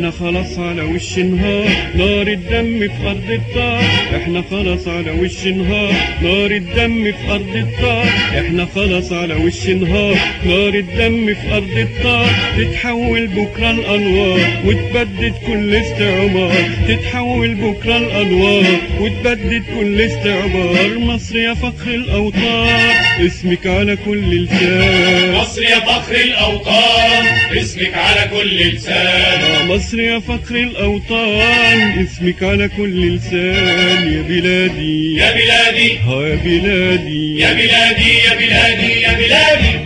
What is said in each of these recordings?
احنا خلاص على وش نهار نار الدم في ارض الطار احنا خلاص على وش نهار نار الدم في ارض الطار احنا خلاص على وش نهار نار الدم في ارض الطار تتحول بكره الانوار وتبدد كل استعمار تتحول بكره الانوار وتبدد كل استعمار مصر يا فخر الاوطان اسمك على كل لسان مصر يا فخر الأوطان اسمك على كل لسان يا مصر يا فخر الأوطان اسمك على كل لسان يا بلادي يا بلادي ها يا بلادي يا بلادي يا بلادي يا بلادي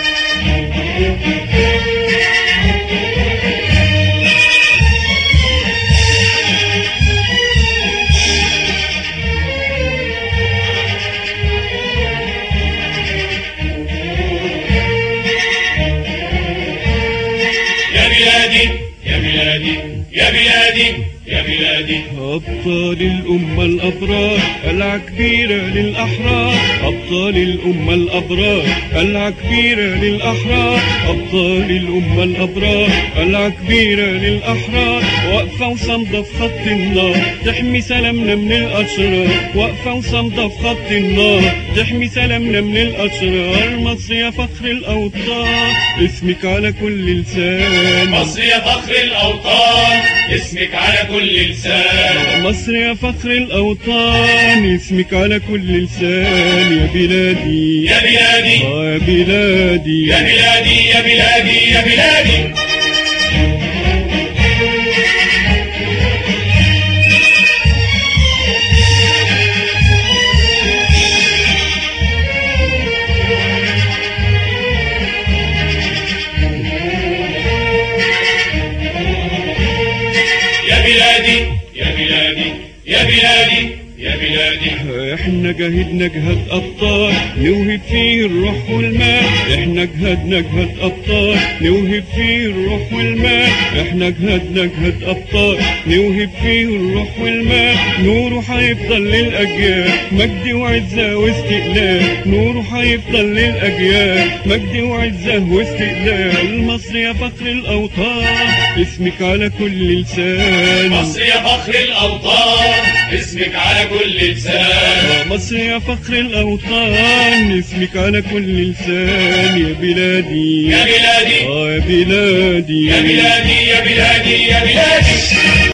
يا بلادي يا بلادي يا بلادي يا بلادي أبطال الأمة الأبرار قلعة كبيرة للأحرار أبطال الأمة الأبرار قلعة كبيرة للأحرار أبطال الأمة الأبرار قلعة كبيرة للأحرار واقفة وصامدة في خط النار تحمي سلامنا من الأشرار واقفة وصامدة في خط النار تحمي سلامنا من الأشرار مصر يا فخر الأوطان اسمك على كل لسان مصر يا فخر الأوطان اسمك على كل لسان مصر يا فخر الأوطان اسمك على كل لسان يا بلادي يا بلادي آه يا بلادي يا بلادي يا بلادي يا بلادي يا بلادي يا بلادي يا بلادي يا بلادي احنا جاهدنا جهاد ابطال نوهب فيه الروح والمال احنا جهدنا جهاد ابطال نوهب فيه الروح والمال احنا جهدنا جهاد ابطال نوهب فيه الروح والمال نوره هيفضل للاجيال مجد وعزه واستقلال نوره هيفضل للاجيال مجد وعزه واستقلال مصر يا فخر الاوطان اسمك على كل لسان مصر يا فخر الأوطان اسمك على كل لسان مصر يا فخر الأوطان اسمك على كل لسان يا بلادي يا بلادي آه يا بلادي يا بلادي يا بلادي يا بلادي